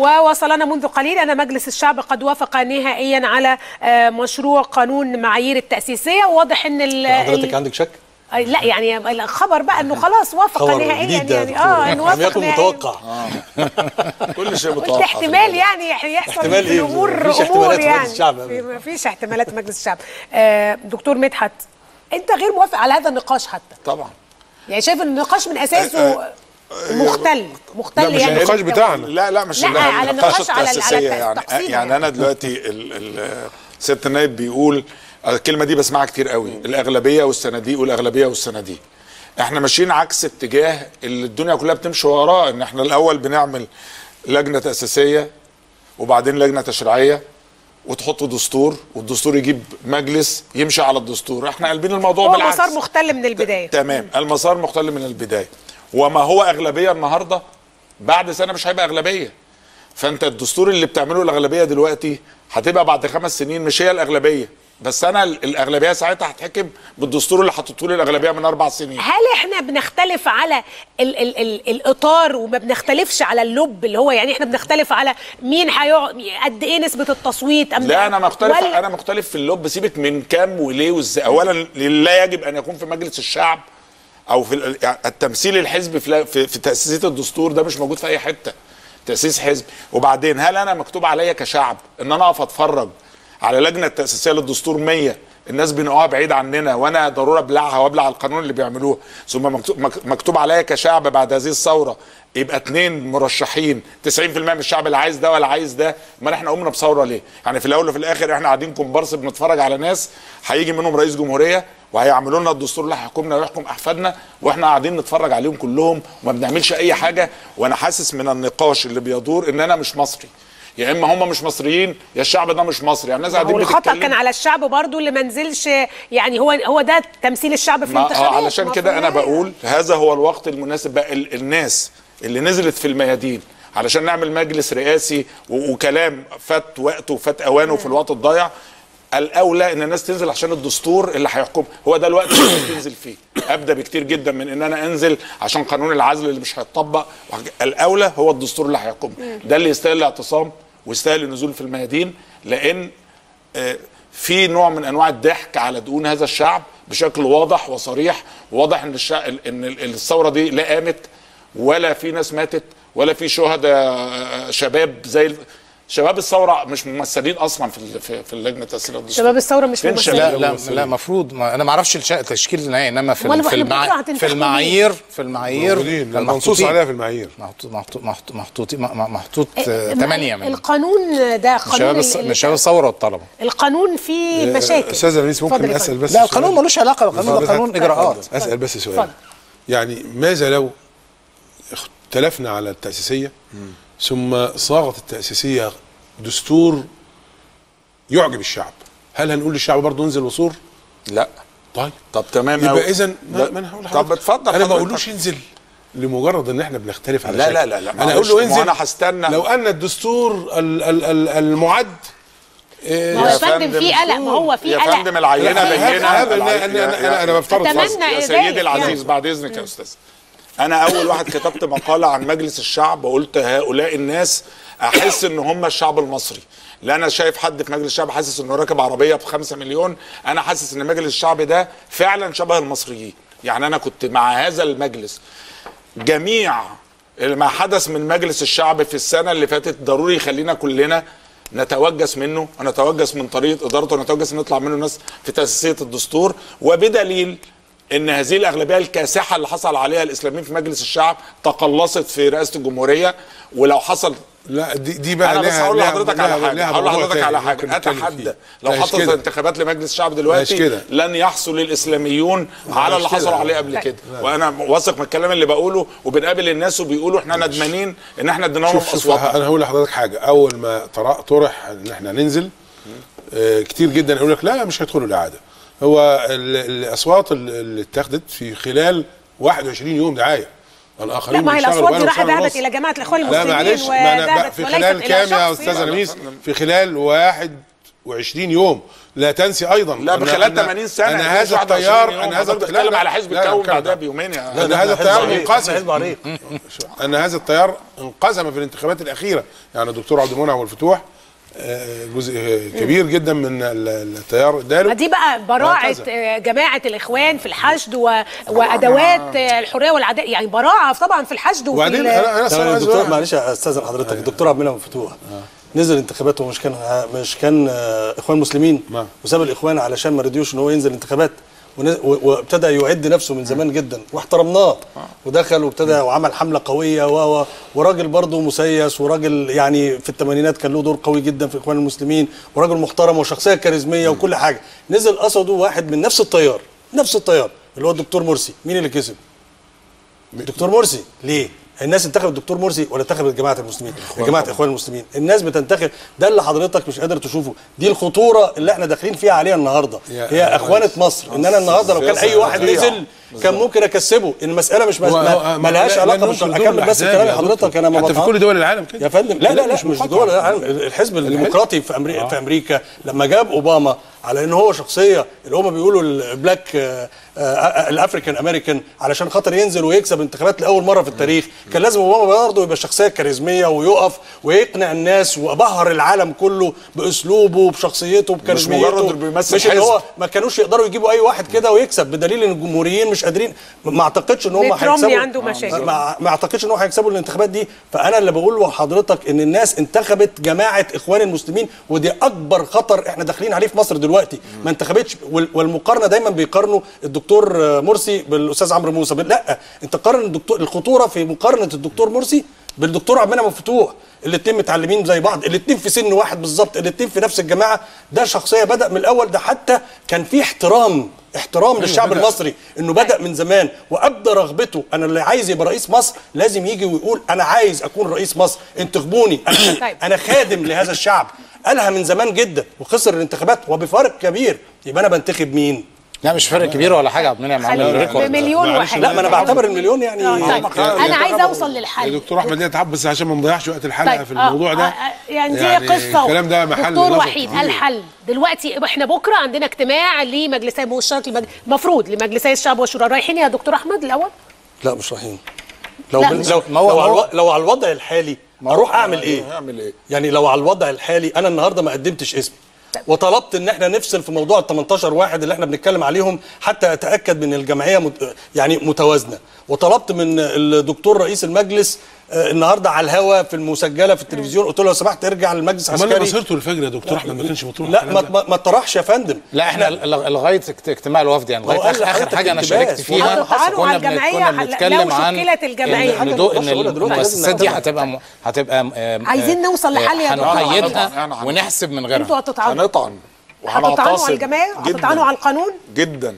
ووصلنا منذ قليل أن مجلس الشعب قد وافق نهائيا على آه، مشروع قانون معايير التأسيسية واضح أن ال- حضرتك ال- عندك شك؟ آه، لا يعني الخبر بقى انه خلاص وافق خبر نهائيا جديد ده يا يعني دكتور. اه انه لم وافق يكن نهائيا متوقع كل شيء قلت متوقع في احتمال البلد. يعني يحصل احتمال في إيه؟ الامور مفيش امور احتمالات في يعني مجلس الشعب في- أبداً. مفيش احتمالات في مجلس الشعب آه دكتور مدحت انت غير موافق على هذا النقاش حتى طبعا يعني شايف ان النقاش من اساسه مختل مختل لا مش يعني النقاش بتاعنا لا لا مش لا، لا على النقاش النقاش على ال- على التأسيسية يعني التقسيم يعني يعني. انا دلوقتي ال- ال- سياده النائب بيقول الكلمه دي بسمعها كتير قوي الاغلبيه والصناديق والاغلبيه والصناديق احنا ماشيين عكس اتجاه اللي الدنيا كلها بتمشي وراه ان احنا الاول بنعمل لجنه تاسيسيه وبعدين لجنه تشريعيه وتحط دستور والدستور يجيب مجلس يمشي على الدستور احنا قلبين الموضوع هو بالعكس مسار مختل من البدايه تمام المسار مختل من البدايه وما هو اغلبيه النهارده بعد سنه مش هيبقى اغلبيه فانت الدستور اللي بتعمله الاغلبيه دلوقتي هتبقى بعد خمس سنين مش هي الاغلبيه بس انا ال- الاغلبيه ساعتها هتحكم بالدستور اللي حطيته لي الاغلبيه من اربع سنين هل احنا بنختلف على ال ال ال الاطار وما بنختلفش على اللب اللي هو يعني احنا بنختلف على مين هيقعد قد ايه نسبه التصويت أم لا انا مختلف ولا- انا مختلف في اللب سيبك من كام وليه وازاي اولا لا يجب ان يكون في مجلس الشعب او في ال- يعني التمثيل الحزبي في في, في تاسيس الدستور ده مش موجود في اي حته تاسيس حزب وبعدين هل انا مكتوب عليا كشعب ان انا اقف اتفرج على لجنه تاسيسيه للدستور 100 الناس بينقوها بعيد عننا وانا ضروره ابلعها وابلع القانون اللي بيعملوه ثم مكتوب, مك- مكتوب عليا كشعب بعد هذه الثوره يبقى اتنين مرشحين 90% من الشعب اللي عايز ده ولا عايز ده امال احنا قمنا بثوره ليه؟ يعني في الاول وفي الاخر احنا قاعدين كومبارس بنتفرج على ناس هيجي منهم رئيس جمهوريه وهيعملوا لنا الدستور اللي هيحكمنا ويحكم احفادنا واحنا قاعدين نتفرج عليهم كلهم وما بنعملش اي حاجه وانا حاسس من النقاش اللي بيدور ان انا مش مصري يا اما هم مش مصريين يا الشعب ده مش مصري يعني الناس قاعدين هو الخطا بتتكلم كان على الشعب برضو اللي ما نزلش يعني هو هو ده تمثيل الشعب في ما الانتخابات آه علشان كده انا المفروض. بقول هذا هو الوقت المناسب بقى ال- الناس اللي نزلت في الميادين علشان نعمل مجلس رئاسي و- وكلام فات وقته وفات اوانه في الوقت الضايع الاولى ان الناس تنزل عشان الدستور اللي هيحكم هو ده الوقت اللي الناس تنزل فيه ابدا بكتير جدا من ان انا انزل عشان قانون العزل اللي مش هيتطبق وحاجة- الاولى هو الدستور اللي هيحكم ده اللي يستاهل الاعتصام ويستاهل النزول في الميادين لان آه، في نوع من انواع الضحك على دقون هذا الشعب بشكل واضح وصريح وواضح ان الشع... ان ال- الثوره دي لا قامت ولا في ناس ماتت ولا في شهداء آه، شباب زي ال- شباب الثوره مش ممثلين اصلا في ال- في, في اللجنه تاثير الدستور شباب الثوره مش فين ممثلين شباب؟ لا لا لا المفروض ما انا ما اعرفش الش- التشكيل النهائي انما في أمال ال- في, إحنا المع... بكرة هتنتخبوا في المعايير في المعايير موجودين كان منصوص محطوطين. عليها في المعايير محطوط محطوط محطوط محطوط محطوط إيه، 8 من القانون ده من شباب قانون الص- ال- من شباب الثوره والطلبه القانون فيه مشاكل استاذ رئيس ممكن اتفضل يا اسال فندم. بس لا سؤال؟ القانون ملوش علاقه القانون ده اتفضل. قانون اجراءات اسال بس سؤال اتفضل. يعني ماذا لو اختلفنا على التاسيسيه ثم صاغت التاسيسيه دستور يعجب الشعب هل هنقول للشعب برضه انزل وصور لا طيب طب تمام يبقى أوي. اذا ما, لا. ما انا هقول طب لحضرتك. اتفضل انا ما حضرتك. اقولوش انزل لمجرد ان احنا بنختلف على لا شيء لا لا لا ما انا اقول أقولش- له ما انزل أنا هستنى. لو ان الدستور ال ال ال المعد ما هو يا فندم في قلق ما هو في يا قلق فندم العينه لا، بينه هذا- هذا- أنا- أنا- أنا- أنا بفترض أتمنى فرض. يا ذلك سيدي العزيز يعني. بعد اذنك يا استاذ انا اول واحد كتبت مقاله عن مجلس الشعب وقلت هؤلاء الناس احس ان هم الشعب المصري لا انا شايف حد في مجلس الشعب حاسس انه راكب عربيه بخمسة مليون انا حاسس ان مجلس الشعب ده فعلا شبه المصريين يعني انا كنت مع هذا المجلس جميع ما حدث من مجلس الشعب في السنه اللي فاتت ضروري يخلينا كلنا نتوجس منه ونتوجس من طريقه ادارته ونتوجس ان نطلع منه ناس في تاسيسيه الدستور وبدليل ان هذه الاغلبيه الكاسحه اللي حصل عليها الاسلاميين في مجلس الشعب تقلصت في رئاسه الجمهوريه ولو حصل لا دي دي بقى انا بس لها- هقول لها- لحضرتك لها- على حاجه لها هقول موضوع لحضرتك تاني على ممكن حاجه نتكلم اتحدى فيه. لو لا، مش حصلت كده. انتخابات لمجلس الشعب مش دلوقتي كده. لن يحصل الاسلاميون على اللي كده. حصلوا عليه قبل كده وانا واثق من الكلام اللي بقوله وبنقابل الناس وبيقولوا احنا ندمانين ان احنا ادينا لهم شوف شوف اصواتنا انا هقول لحضرتك حاجه اول ما طرح طرح ان احنا ننزل آه كتير جدا يقول لك لا مش هيدخلوا الاعاده هو ال- الاصوات ال- اللي اتخذت في خلال 21 يوم دعايه الاخرين لا ما هي بيشتغلوا الاصوات دي بقالهم راحت سنة ذهبت ونص. الى جماعه الاخوان لا المسلمين معلش ما انا بقى وذهبت في وليست خلال إلى كام يا شخص استاذ يعني. لميس في خلال واحد 21 يوم لا تنسي ايضا لا أن- بخلال أن- 80 سنه ان مفيش هذا 21 التيار يوم. ان هذا حضرتك لا، بتتكلم لا، على حزب لا، لا، الكون بتكلم بعدها على- بيومين يا لا، ده إحنا هذا حزب التيار عريق، منقسم إحنا حزب عريق ان هذا التيار انقسم في الانتخابات الاخيره يعني الدكتور عبد المنعم والفتوح آه، جزء كبير جدا من ال- التيار اداله ما دي بقى براعه وهكذا. آه، جماعه الاخوان في الحشد و... وادوات آه، الحريه والعداله يعني براعه طبعا في الحشد وفي وبعدين ال- انا انا طبعا صراحة عايز الدكتور أقول- معلش استاذن حضرتك الدكتور عبد المنعم فتوح نزل انتخابات ومش كان مش كان آه، اخوان مسلمين نعم. وساب الاخوان علشان ما رضيوش ان هو ينزل انتخابات ون- و- وابتدى يعد نفسه من زمان جدا واحترمناه ودخل وابتدى وعمل حمله قويه و و- وراجل برضه مسيس وراجل يعني في الثمانينات كان له دور قوي جدا في الاخوان المسلمين وراجل محترم وشخصيه كاريزميه وكل حاجه نزل قصده واحد من نفس التيار نفس التيار اللي هو الدكتور مرسي مين اللي كسب؟ دكتور مرسي ليه؟ الناس انتخبت الدكتور مرسي ولا انتخبت جماعه المسلمين؟ جماعه اخوان المسلمين، الناس بتنتخب ده اللي حضرتك مش قادر تشوفه، دي الخطوره اللي احنا داخلين فيها عليها النهارده، يا- هي يا اخوانه ريس. مصر، ان انا النهارده لو كان اي واحد فظيعة. نزل كان ممكن اكسبه، المساله مش هو- ما, هو- ما لهاش لا- علاقه لأنه بال- مش من دول اكمل بس الأحزاب كلامي يا حضرتك دكتور. انا ما حتى في بطعن- كل دول العالم كده يا فندم لا لا لا مش مش مقاطعة. دول العالم الحزب الديمقراطي في امريكا في امريكا لما جاب اوباما على ان هو شخصيه اللي هم بيقولوا البلاك آه، آه، الافريكان امريكان علشان خاطر ينزل ويكسب انتخابات لاول مره في التاريخ كان لازم اوباما برضه يبقى شخصيه كاريزميه ويقف ويقنع الناس وبهر العالم كله باسلوبه بشخصيته بكاريزميته مجرد إنه بيمثل مش ان هو حزب. ما كانوش يقدروا يجيبوا اي واحد كده ويكسب بدليل ان الجمهوريين مش قادرين ما اعتقدش ان هم ميت رومني هيكسبوا عنده مشاكل. ما, ما اعتقدش ان هم هيكسبوا الانتخابات دي فانا اللي بقوله لحضرتك ان الناس انتخبت جماعه اخوان المسلمين ودي اكبر خطر احنا داخلين عليه في مصر دلوقتي ما انتخبتش وال- والمقارنه دايما بيقارنوا الدكتور آه، مرسي بالاستاذ عمرو موسى لا انت قارن الدكتور الخطوره في مقارنه الدكتور مرسي بالدكتور عبد المنعم مفتوح الاثنين متعلمين زي بعض الاثنين في سن واحد بالظبط الاثنين في نفس الجماعه ده شخصيه بدا من الاول ده حتى كان في احترام احترام للشعب بدأ. المصري انه بدا من زمان وابدى رغبته انا اللي عايز يبقى رئيس مصر لازم يجي ويقول انا عايز اكون رئيس مصر انتخبوني انا طيب. انا خادم لهذا الشعب قالها من زمان جدا وخسر الانتخابات وبفارق كبير يبقى انا بنتخب مين لا مش فرق كبير ولا حاجه عبد المنعم عامل خلينا ريكورد بمليون معلش، واحد لا ما انا بعتبر المليون يعني آه، طيب. يعني انا عايزه اوصل يا للحل دكتور احمد دي تعب بس عشان ما نضيعش وقت الحلقه طيب، في الموضوع آه، ده آه، يعني دي قصه الكلام ده محل دكتور نظر وحيد كتير. الحل دلوقتي احنا بكره عندنا اجتماع لمجلسي مشترك المج... المفروض لمجلسي الشعب والشورى رايحين يا دكتور احمد الاول لا مش رايحين لو لا، بن- مش- لو ما هو- لو, ما على هو- الو- لو على الوضع الحالي اروح اعمل ايه؟ هعمل ايه يعني لو على الوضع الحالي انا النهارده ما قدمتش اسمي وطلبت ان احنا نفصل في موضوع ال 18 واحد اللي احنا بنتكلم عليهم حتى اتاكد من الجمعيه مت يعني متوازنه وطلبت من الدكتور رئيس المجلس آه، النهارده على الهوا في المسجله في التلفزيون قلت له لو سمحت ارجع للمجلس امال لما العسكري صرتوا الفجر يا دكتور احمد ما كانش مطروح لا الكلام ما ده؟ ما ما اتطرحش يا فندم لا احنا ل- لغايه اجت- اجتماع الوفد يعني هو لغايه قال اخر, آخر لحضرتك حاجه انا اقتباس. شاركت فيها هتطعنوا على كنا بن- الجمعية كنا لو بنتكلم عن شكلت الجمعية. إن دو- ان حاجة نخش دلوقتي المؤسسات لازم دي نعتبر. هتبقى م- هتبقى م- آم، عايزين آم، نوصل لحل يا آه، دكتور. هنقيدها هنطعن. ونحسب من انتوا غيرها هتطعنوا هنطعن هتطعنوا على وهنعتصم الجماعه جداً. هتطعنوا على القانون جدا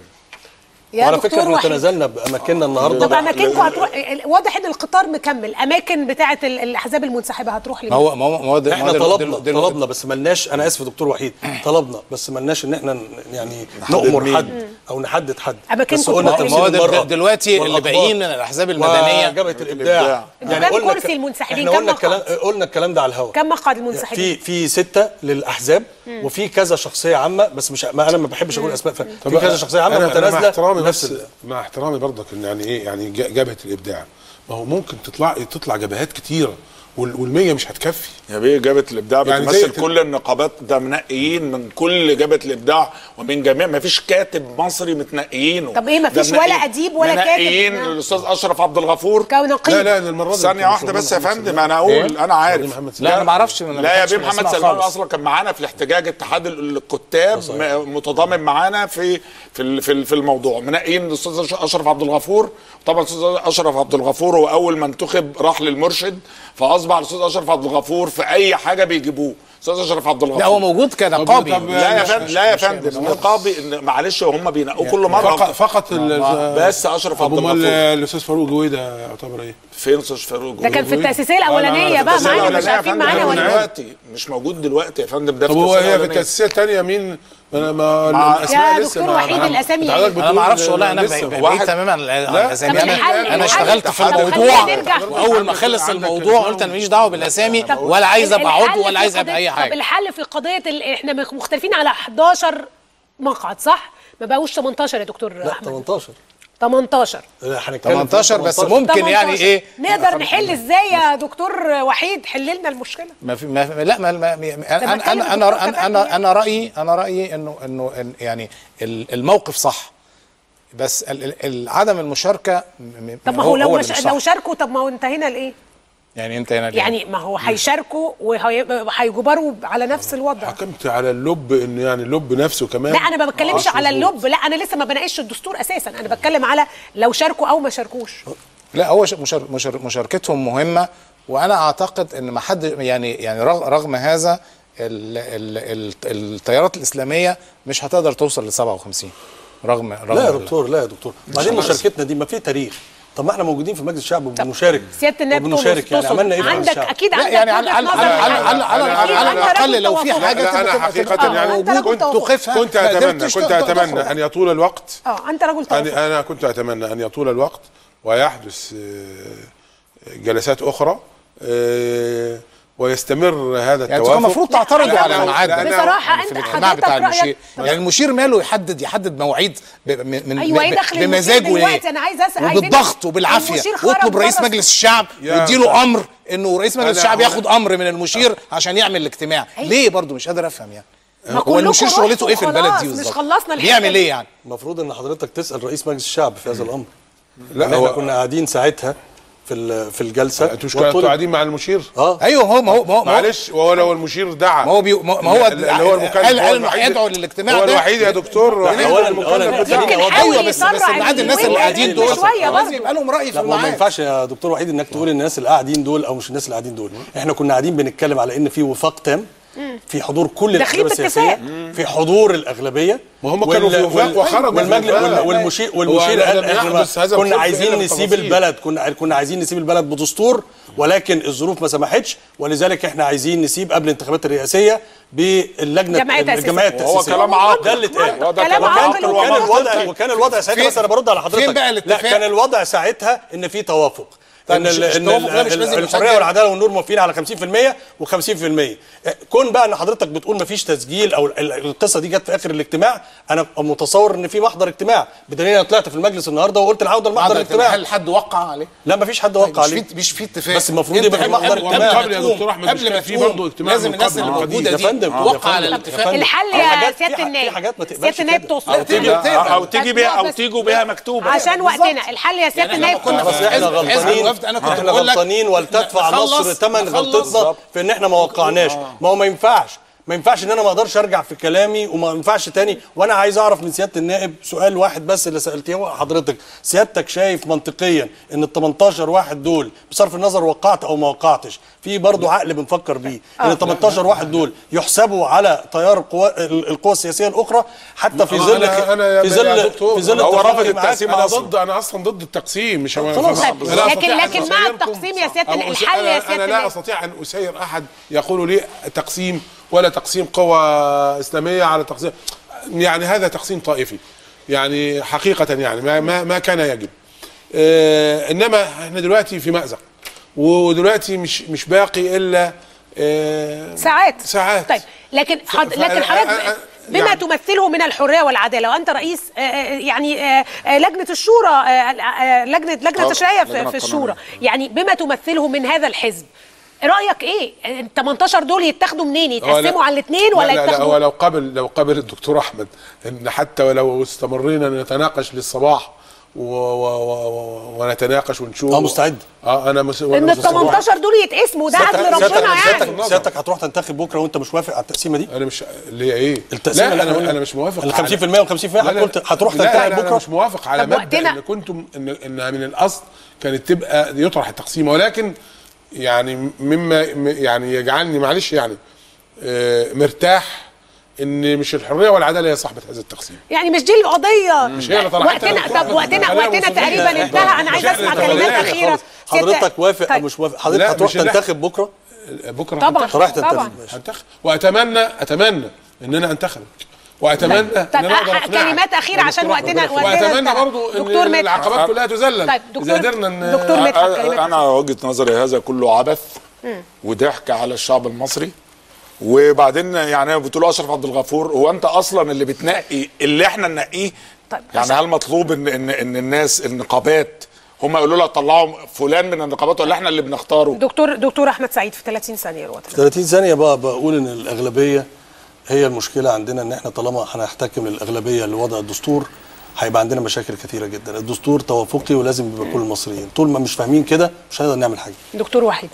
يا وعلى دكتور فكره احنا وحيد تنازلنا باماكننا النهارده طب اماكنكم هتروح واضح ان القطار مكمل اماكن بتاعه ال- الاحزاب المنسحبه هتروح لمين ما هو ما هو ما هو ده- احنا ما هو دل- طلبنا دل- دل- طلبنا بس ملناش انا اسف يا دكتور وحيد طلبنا بس ملناش ان احنا ن- يعني نحدد نؤمر مين. حد او نحدد حد أماكنكم بس قلنا تروح ما تمثيل هو دل- المرة دلوقتي اللي والأخبار باقيين من الاحزاب المدنيه وجبهه الابداع الإبداع. كم قلنا كرسي ك- المنسحبين؟ احنا كم قلنا الكلام مقعد؟ قلنا الكلام ده على الهواء كم مقعد المنسحبين في في سته للاحزاب وفي كذا شخصيه عامه بس مش ما انا ما بحبش اقول اسماء ف- في كذا شخصيه عامه أنا- أنا مع متنازله احترامي نفس بس ال- مع احترامي برضك ان يعني ايه يعني ج- جبهه الابداع ما هو ممكن تطلع تطلع جبهات كتيره وال- والمية مش هتكفي يا بيه جبهه الابداع يعني بتمثل زي- كل النقابات ده منقيين من كل جبهه الابداع ومن جميع ما فيش كاتب مصري متنقيينه طب إيه، ما ده فيش ولا منقيين. أديب ولا كاتب؟ منقيين نعم. الاستاذ اشرف عبد الغفور كنقيب لا لا المره دي ثانية كان واحدة سلمان بس يا محمد فندم سلمان. أنا أقول أنا عارف محمد لا انا ما اعرفش أنا ما لا يا كنتش بيه من محمد الأسماء سلمان خالص. اصلا كان معانا في الاحتجاج اتحاد الكتاب م- متضامن معانا في في ال- في ال- في الموضوع منقين الاستاذ أش- اشرف عبد الغفور طبعا الاستاذ اشرف عبد الغفور هو اول ما انتخب راح للمرشد فاصبح الاستاذ اشرف عبد الغفور في اي حاجه بيجيبوه استاذ اشرف عبد الغفور لا هو موجود كنقابي طب- لا يا مش- فندم مش- لا يا مش- فندم نقابي إن- معلش هم بينقوا كل مره فقط فقط ال- بس اشرف عبد ابو مال الغفور الاستاذ فاروق جويده يعتبر ايه؟ فين استاذ فاروق ده كان في جويدة؟ التاسيسيه الاولانيه بقى التأسيسية معانا مش الأولانية يا عارفين فندم، معانا ده ولا إيه. دلوقتي مش موجود دلوقتي يا فندم ده في طب هو التأسيسية هي في الأولانية. التاسيسيه الثانيه مين انا ما مع- الأسماء يا لسه دكتور ما- وحيد ما- الأسامي حضرتك إيه؟ انا بتقول ما اعرفش والله انا لسه. بعيد واحد- تماما عن عن لا. الاسامي طب انا الحل- انا الحل- اشتغلت في طب خلينا الموضوع نرجع. واول ما خلص عندك الموضوع الفرق. قلت انا ماليش دعوه بالاسامي ولا عايز ابقى الحل عضو في ولا عايز ابقى قضية- اي طب حاجه الحل في قضيه ال... احنا مخ- مختلفين على 11 مقعد صح؟ ما بقوش 18 يا دكتور لا احمد 18 18 لا، هنتكلم في 18 بس 18. ممكن يعني 18. ايه نقدر نحل ازاي يا دكتور وحيد حل لنا المشكله ما في ما في لا ما ما انا بتكلم انا انا دكتور انا انا, أنا رايي انا رايي انه انه إن- يعني ال- الموقف صح بس ال- ال- ال- عدم المشاركه م- م- طب ما هو لو اللي مش مش صح. لو شاركوا طب ما هو انتهينا لايه؟ يعني انت هنا ليه؟ يعني ما هو هيشاركوا وهيجبروا على نفس الوضع حكمت على اللب انه يعني اللب نفسه كمان لا انا ما بتكلمش آه، على مظبوط. اللب لا انا لسه ما بناقش الدستور اساسا انا بتكلم على لو شاركوا او ما شاركوش لا هو ش- مشار مشار مشاركتهم مهمه وانا اعتقد ان ما حد يعني يعني رغ- رغم هذا ال ال ال التيارات الاسلاميه مش هتقدر توصل ل 57 رغم رغم لا يا ال- دكتور لا يا دكتور بعدين مشاركتنا دي ما في تاريخ طب ما احنا موجودين في مجلس الشعب وبنشارك سياده النائب وبنشارك يعني تقصد- عملنا ايه في مجلس عندك الشعب؟ اكيد لا عندك يعني على وجهة على نظر على يعني. على على على, أكيد على أنت الاقل راجل لو في توافق. حاجه لا، أنا تبقى- حقيقة تبقى يعني أنت راجل موجود توافق. توقفها كنت ما اتمنى قدرتش كنت تخرج. اتمنى ان يطول الوقت اه انت راجل توافق أنا أنا كنت أتمنى أن يطول الوقت ويحدث آه، جلسات أخرى آه، ويستمر هذا يعني التوافق انتوا المفروض تعترضوا لا، على لا، الميعاد ده. بصراحة يعني أنت في الاجتماع حضرتك بتاع رأيك- المشير يعني المشير ماله يحدد يحدد مواعيد ب- من من أيوة، إيه ب- دخل المشير بمزاجه دلوقتي؟ ليه أنا عايز أسأل- عايزين- وبالضغط وبالعافيه المشير خرج واطلب رئيس بره مجلس الشعب يا يديله امر انه رئيس مجلس أنا- الشعب أنا- ياخد امر من المشير عشان يعمل الاجتماع ليه برضو مش قادر افهم يعني ما هو كلكم المشير رحتوا شغلته ايه في البلد وخلاص، دي مش بالظبط خلصنا الحكاية بيعمل دي. ايه يعني المفروض ان حضرتك تسال رئيس مجلس الشعب في هذا الامر لا احنا هو كنا قاعدين ساعتها في ال- في الجلسه أنتوا مش كنتوا وطلب- قاعدين مع المشير؟ اه ايوه هو ما هو ما هو ما هو- معلش وهو لو المشير دعا ما هو بي ما ما هو اللي هو المكلف قال هو قال انه الوحيد- هيدعو للاجتماع هو ده الوحيد يا دكتور لا، الوحيد أولاً- المكلف أولاً بالدعوة. يمكن وضع- حاول ايوه بس بس يسرع الميعاد الناس اليومين اللي قاعدين دول دول شوية لازم برضه. يبقى لهم راي في لا ما ما الميعاد ينفعش يا دكتور وحيد انك تقول الناس اللي قاعدين دول او مش الناس اللي قاعدين دول احنا كنا قاعدين بنتكلم على ان في وفاق تام في حضور كل داخلين الاحزاب باتفاق. السياسيه في حضور الاغلبيه ما هم كانوا في وفاق وخرجوا من والمجلس الوفاق. وال- والمشير هو والمشير قال لم احنا يحدث هذا كنا الخلف عايزين إلا نسيب بالتفاصيل. البلد كنا كنا عايزين نسيب البلد بدستور ولكن الظروف ما سمحتش ولذلك احنا عايزين نسيب قبل الانتخابات الرئاسيه باللجنه جمعية تأسيسية. الجمعيه وهو التاسيسيه كلام عاقل. ده اللي اتقال هو ده كلام كلام عاقل عاقل وكان وكلام الوضع وكان الوضع ساعتها فين- بس انا برد على حضرتك فين بقى لا الاتفاق؟ كان الوضع ساعتها ان في توافق طيب ان مش- ال- مش ان التوافق ده مش ال- لازم الحريه يسجل؟ والعداله والنور موافقين على 50% و50% كون بقى ان حضرتك بتقول مفيش تسجيل او ال- القصه دي جت في اخر الاجتماع انا متصور ان في محضر اجتماع بدليل انا طلعت في المجلس النهارده وقلت العوده لمحضر الاجتماع هل حد وقع عليه؟ لا مفيش حد طيب وقع مش عليه في مش في اتفاق بس المفروض أنت يبقى في قبل- محضر قبل- اجتماع. قبل ما يا تقوم- دكتور أحمد، مش قبل كان ما في تقوم برضه اجتماع لازم من الناس قبل اللي القضية. موجوده يا دي فندم يا توقع على فندم، يا الاتفاق فندم. الحل في يا حاجات- سياده في ح- النائب في حاجات ما تقبلش سياده النائب كده. توصل أو تيجي- او تيجي بيها او بس- تيجوا بيها مكتوبه عشان وقتنا الحل يا سياده يعني النائب احنا كنا بس توصل في احنا حزب- حزب غلطانين الوفد أنا كنت احنا بقول لك غلطانين ولتدفع نخلص- مصر ثمن نخلص. غلطتنا في ان احنا ما وقعناش ما هو ما ينفعش ما ينفعش ان انا ما اقدرش ارجع في كلامي وما ينفعش تاني وانا عايز اعرف من سياده النائب سؤال واحد بس اللي سالتيه حضرتك سيادتك شايف منطقيا ان ال 18 واحد دول بصرف النظر وقعت او ما وقعتش في برضه عقل بنفكر بيه ان ال 18 واحد دول يحسبوا على تيار القوى القوى السياسيه الاخرى حتى في ظل انا انا يا في يا ظل دكتور في ظل هو التفاهم رافض معاك. التقسيم انا أصلاً. ضد انا اصلا ضد التقسيم مش خلاص. طيب، أنا لا لكن أستطيع أن لكن مع أسيركم التقسيم يا سياده أو النائب أس- الحل يا أنا, سياده أنا لا النائب استطيع ان اسير احد يقول لي تقسيم ولا تقسيم قوى اسلاميه على تقسيم يعني هذا تقسيم طائفي يعني حقيقه يعني ما ما, ما كان يجب آه انما احنا دلوقتي في مازق ودلوقتي مش مش باقي الا آه ساعات ساعات طيب لكن حض... ف- لكن أنا- حضرتك أنا- بما يعني- تمثله من الحريه والعداله وانت رئيس آه، آه، يعني آه، آه، لجنه الشورى آه، آه، لجنه لجنه آه، تشريعيه لجنة في, في الشورى قانونية. يعني بما تمثله من هذا الحزب رايك ايه ال 18 دول يتاخدوا منين هو لا- يتقسموا على الاثنين ولا لا لا, لا هو يتاخدوا لو قبل لو قبل الدكتور احمد ان حتى ولو استمرينا نتناقش للصباح و و و ونتناقش ونشوف اه مستعد. اه انا مس... ان وأنا ال مستعد. 18 دول يتقسموا ده عدل ربنا سيادتك يعني سيادتك سيادتك هتروح تنتخب بكره وانت مش موافق على التقسيمه دي انا مش اللي هي ايه التقسيمه لا اللي انا احنا قلنا. انا مش موافق ال على- 50% وال 50% لا، لا، قلت هتروح لا، لا، تنتخب لا، أنا بكره مش موافق على طب مبدا وقتنا- ان كنتم ان انها من الاصل كانت تبقى يطرح التقسيم ولكن يعني مما م- يعني يجعلني معلش يعني آه، مرتاح ان مش الحريه والعداله هي صاحبه هذا التقسيم يعني مش دي القضيه مش هي اللي طرحتها وقتنا دكتور طب وقتنا خلينا وقتنا مصرين. تقريبا إحنا- انتهى انا عايز إحنا اسمع خلينا كلمات خالص. اخيره حضرتك وافق طيب. او مش وافق لا، حضرتك هتروح مش اللي- تنتخب بكره بكره طبعا هنتخب. رايح طبعا تنتخب ماشي. هنتخب واتمنى اتمنى ان انا انتخب واتمنى طيب. ان طيب، انا اقدر أح- اقنعك كلمات أخيرة يا عشان دكتور أحمد. وقتنا- وقتنا واتمنى انتهى. برضو دكتور ان مدحت. العقبات كلها تذلل طيب، دكتور- اذا قدرنا ان دكتور مدحت. أ- كلمات انا وجهه نظري هذا كله عبث وضحك على الشعب المصري وبعدين يعني بتقول اشرف عبد الغفور هو انت اصلا اللي بتنقي اللي احنا ننقيه طيب، يعني عشان- هل مطلوب ان ان ان الناس النقابات هم يقولوا لها طلعوا فلان من النقابات ولا احنا اللي بنختاره دكتور دكتور احمد سعيد في 30 ثانيه الوقت 30 ثانية بقى بقول ان الاغلبية هي المشكلة عندنا ان احنا طالما هنحتكم الاغلبية لوضع الدستور هيبقى عندنا مشاكل كثيرة جدا الدستور توافقي ولازم يبقى كل المصريين طول ما مش فاهمين كده مش هنقدر نعمل حاجة دكتور وحيد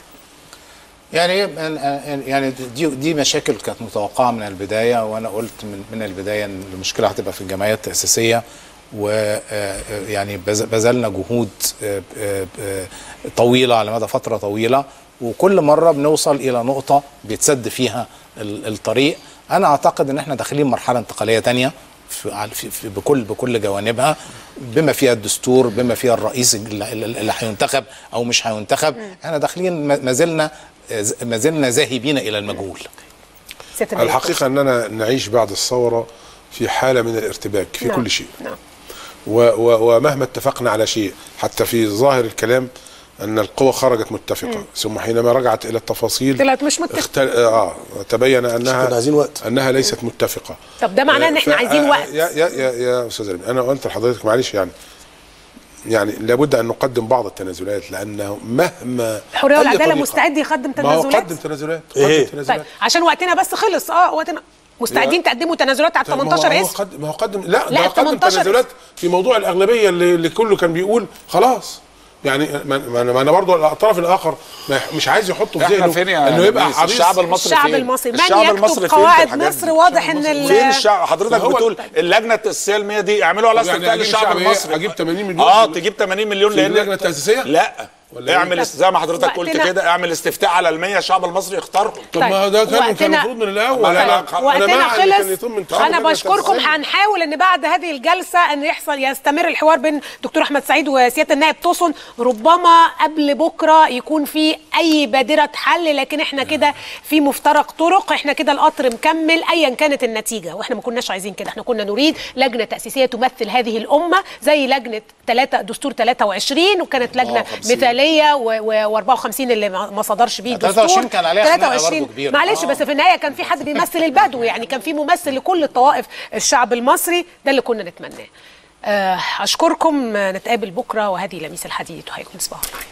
يعني يعني دي دي مشاكل كانت متوقعه من البدايه وانا قلت من من البدايه ان المشكله هتبقى في الجمعيه التاسيسيه و آه، يعني بذ- بذلنا جهود آه، آه، آه، طويله على مدى فتره طويله وكل مره بنوصل الى نقطه بيتسد فيها ال- الطريق انا اعتقد ان احنا داخلين مرحله انتقاليه تانية في على- في في بكل بكل جوانبها بما فيها الدستور بما فيها الرئيس اللي, اللي هينتخب او مش هينتخب احنا داخلين ما ما زلنا ما زلنا ذاهبين الى المجهول سياده النائب. الحقيقه اننا نعيش بعد الثوره في حاله من الارتباك في نعم. كل شيء نعم و و ومهما اتفقنا على شيء حتى في ظاهر الكلام ان القوى خرجت متفقه ثم حينما رجعت الى التفاصيل طلعت مش متفقة. اختل... اه تبين انها كنا عايزين وقت. انها ليست متفقه طب ده معناه ان احنا ف- عايزين وقت يا يا يا, يا استاذ رمي انا قلت لحضرتك معلش يعني يعني لابد ان نقدم بعض التنازلات لانه مهما الحريه أي والعداله طريقة- مستعد يقدم ما هو تنازلات قدم تنازلات إيه؟ قدم تنازلات طيب عشان وقتنا بس خلص اه وقتنا مستعدين يا- تقدموا تنازلات على طيب ما هو- 18 هو اسم قدم ما هو قدم لا, لا، ده قدم 18 تنازلات في موضوع الاغلبيه اللي, اللي كله كان بيقول خلاص يعني ما ما انا ما أنا برضه الطرف الاخر ما يح- مش عايز يحطه في احنا ذهنه فين يا انه يبقى نبيس؟ حريص الشعب المصري الشعب فين؟ المصري من الشعب يكتب المصري فين في قواعد الحاجات مصر دي؟ واضح ان ال- فين الشعب حضرتك هو- بتقول اللجنه التاسيسيه المية دي اعملوا على يعني استفتاء أجيب للشعب شعب إيه؟ المصري أجيب 80 مليون اه في- تجيب 80 مليون في لان اللجنة التأسيسية؟ لا ولا إيه؟ اعمل زي ما حضرتك قلت وقتنا- كده اعمل استفتاء على المية الشعب المصري يختارهم طب ما هو ده كان كان وقتنا- المفروض من الاول ما انا أنا- انا وقتنا مع إن كان خلص يتم انتخاب انا اللجنة بشكركم التأسيسية. هنحاول ان بعد هذه الجلسه ان يحصل يستمر الحوار بين دكتور احمد سعيد وسياده النائب توسن ربما قبل بكره يكون في اي بادره حل لكن احنا كده في مفترق طرق احنا كده القطر مكمل ايا كانت النتيجه واحنا ما كناش عايزين كده احنا كنا نريد لجنه تاسيسيه تمثل هذه الامه زي لجنه 3 دستور 23 وكانت لجنه 54. مثاليه و54 اللي ما ما صدرش بيه دستور 23 كان عليها خناقة 23 برضه كبيرة. معلش بس في النهايه كان في حد بيمثل البدو يعني كان في ممثل لكل الطوائف الشعب المصري ده اللي كنا نتمناه آه، اشكركم آه، نتقابل بكره وهذه لميس الحديد وهيكون صباح الخير